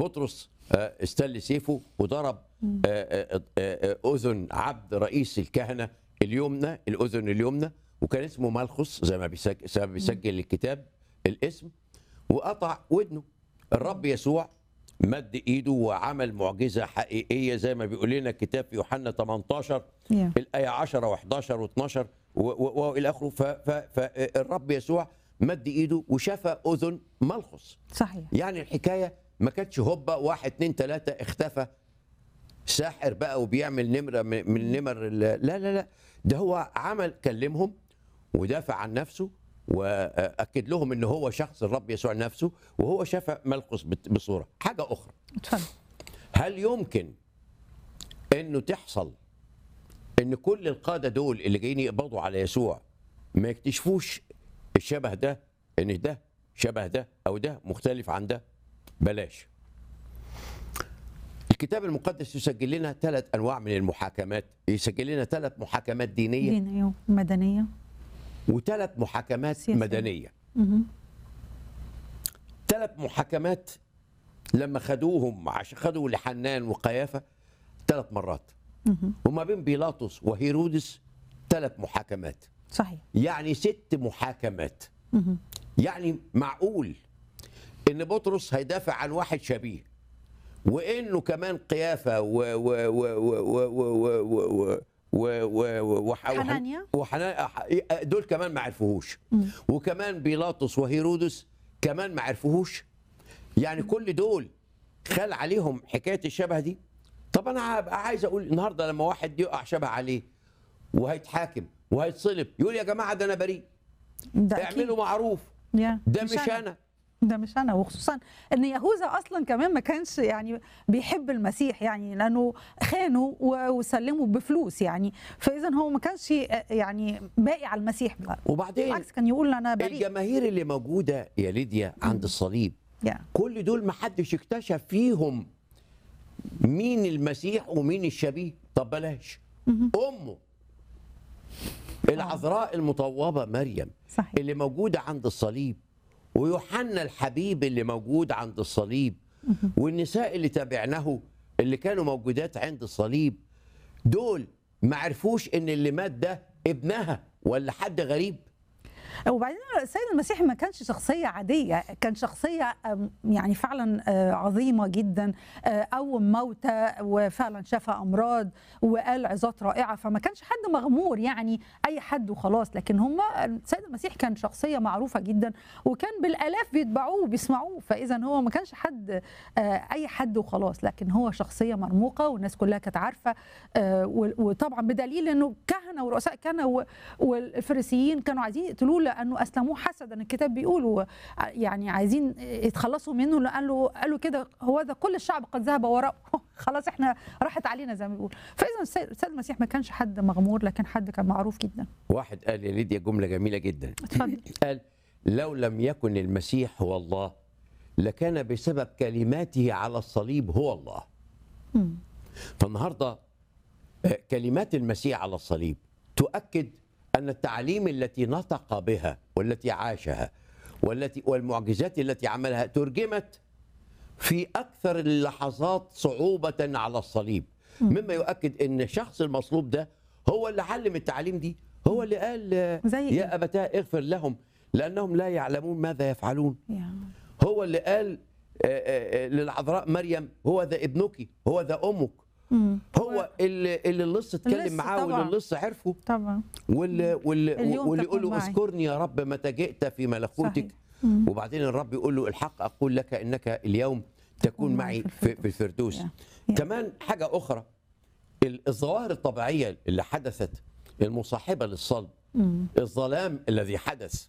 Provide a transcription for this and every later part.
بطرس آه، استل سيفه وضرب آه، آه، آه، آه، اذن عبد رئيس الكهنه اليمنى الاذن اليمنى وكان اسمه ملخص زي ما بيسجل, زي ما بيسجل الكتاب الاسم وقطع ودنه الرب يسوع مد ايده وعمل معجزه حقيقيه زي ما بيقول لنا الكتاب في يوحنا 18 Yeah. الايه 10 و11 و12 والى اخره ف- ف- فالرب يسوع مد ايده وشفى اذن ملخص صحيح يعني الحكايه ما كانتش هوبا واحد اتنين تلاته اختفى ساحر بقى وبيعمل نمره من من نمر ال- لا لا لا ده هو عمل كلمهم ودافع عن نفسه واكد لهم ان هو شخص الرب يسوع نفسه وهو شفى ملقس بت- بصوره حاجه اخرى اتفضل هل يمكن انه تحصل ان كل القاده دول اللي جايين يقبضوا على يسوع ما يكتشفوش الشبه ده ان ده شبه ده او ده مختلف عن ده بلاش الكتاب المقدس يسجل لنا ثلاث انواع من المحاكمات يسجل لنا ثلاث محاكمات دينيه دينية ومدنية وثلاث محاكمات سياسية. مدنيه مهم. ثلاث محاكمات لما خدوهم عشان خدوا لحنان وقيافه ثلاث مرات مهم. وما بين بيلاطس وهيرودس ثلاث محاكمات صحيح يعني ست محاكمات مهم. يعني معقول ان بطرس هيدافع عن واحد شبيه وانه كمان قيافه و و و و و و و و و و وح- حنانيا. وحنا دول كمان ما عرفوهوش وكمان بيلاطس وهيرودس كمان ما عرفوهوش يعني كل دول خال عليهم حكايه الشبه دي طب انا هبقى عايز اقول النهارده لما واحد يقع شبه عليه وهيتحاكم وهيتصلب يقول يا جماعه ده انا بريء ده أكيد. اعملوا معروف يا. ده مش انا ده مش انا وخصوصا ان يهوذا اصلا كمان ما كانش يعني بيحب المسيح يعني لانه خانه و- وسلمه بفلوس يعني فاذا هو ما كانش يعني باقي على المسيح بقى وبعدين بالعكس كان يقول انا بريء الجماهير اللي موجوده يا ليديا عند الصليب يا. كل دول ما حدش اكتشف فيهم مين المسيح ومين الشبيه طب بلاش امه العذراء المطوبه مريم صحيح اللي موجوده عند الصليب ويوحنا الحبيب اللي موجود عند الصليب والنساء اللي تابعناه اللي كانوا موجودات عند الصليب دول ما عرفوش ان اللي مات ده ابنها ولا حد غريب وبعدين السيد المسيح ما كانش شخصية عادية كان شخصية أم، يعني فعلا آه، عظيمة جدا آه، قوم موتى وفعلا شفى أمراض وقال عظات رائعة فما كانش حد مغمور يعني أي حد وخلاص لكن هم السيد المسيح كان شخصية معروفة جدا وكان بالآلاف بيتبعوه وبيسمعوه فإذا هو ما كانش حد آه، أي حد وخلاص لكن هو شخصية مرموقة والناس كلها كانت عارفة آه، و- وطبعا بدليل أنه كهنة ورؤساء كهنة و- والفريسيين كانوا عايزين يقتلوه لانه اسلموه حسدا الكتاب بيقول و- يعني عايزين يتخلصوا منه لانه قالوا كده هو ده كل الشعب قد ذهب وراءه خلاص احنا راحت علينا زي ما بيقول فاذا السيد السيد المسيح ما كانش حد مغمور لكن حد كان معروف جدا واحد قال يا ليديا جمله جميله جدا اتفضل قال لو لم يكن المسيح هو الله لكان بسبب كلماته على الصليب هو الله مم. فالنهارده آه، كلمات المسيح على الصليب تؤكد ان التعاليم التي نطق بها والتي عاشها والتي والمعجزات التي عملها ترجمت في اكثر اللحظات صعوبه على الصليب مما يؤكد ان الشخص المصلوب ده هو اللي علم التعاليم دي هو اللي قال آه، زي إيه؟ يا ابتاه اغفر لهم لانهم لا يعلمون ماذا يفعلون يا. هو اللي قال آه، آه، آه، للعذراء مريم هو ذا ابنك هو ذا امك مم. هو اللي اللي اللص اتكلم اللص معاه طبعاً. واللي اللص عرفه طبعا واللي واللي اليوم واللي يقول له تكون معي. اذكرني يا رب متى جئت في ملكوتك صحيح. مم. وبعدين الرب يقول له الحق اقول لك انك اليوم تكون معي في في الفردوس يا. يا. كمان حاجه اخرى ال- الظواهر الطبيعيه اللي حدثت المصاحبه للصلب مم. الظلام الذي حدث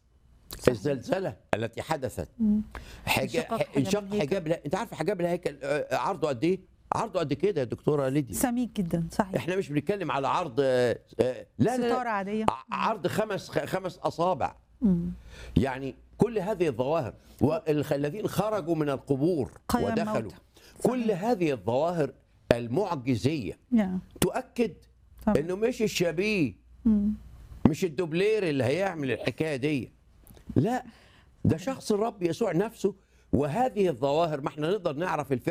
الزلزله التي حدثت مم. حاجة انشقاق حجاب انشق الهيكل. حجاب لا انت عارف حجاب الهيكل آه، عرضه قد ايه؟ عرضه قد كده يا دكتوره ليديا سميك جدا صحيح احنا مش بنتكلم على عرض آه، آه، لا لا, ستارة لا عادية ع- عرض خمس خ- خمس اصابع مم. يعني كل هذه الظواهر والذين خرجوا من القبور قيام ودخلوا موتى. كل هذه الظواهر المعجزيه يا. تؤكد طبعا. انه مش الشبيه مم. مش الدوبلير اللي هيعمل الحكايه دي لا ده شخص الرب يسوع نفسه وهذه الظواهر ما احنا نقدر نعرف الفعل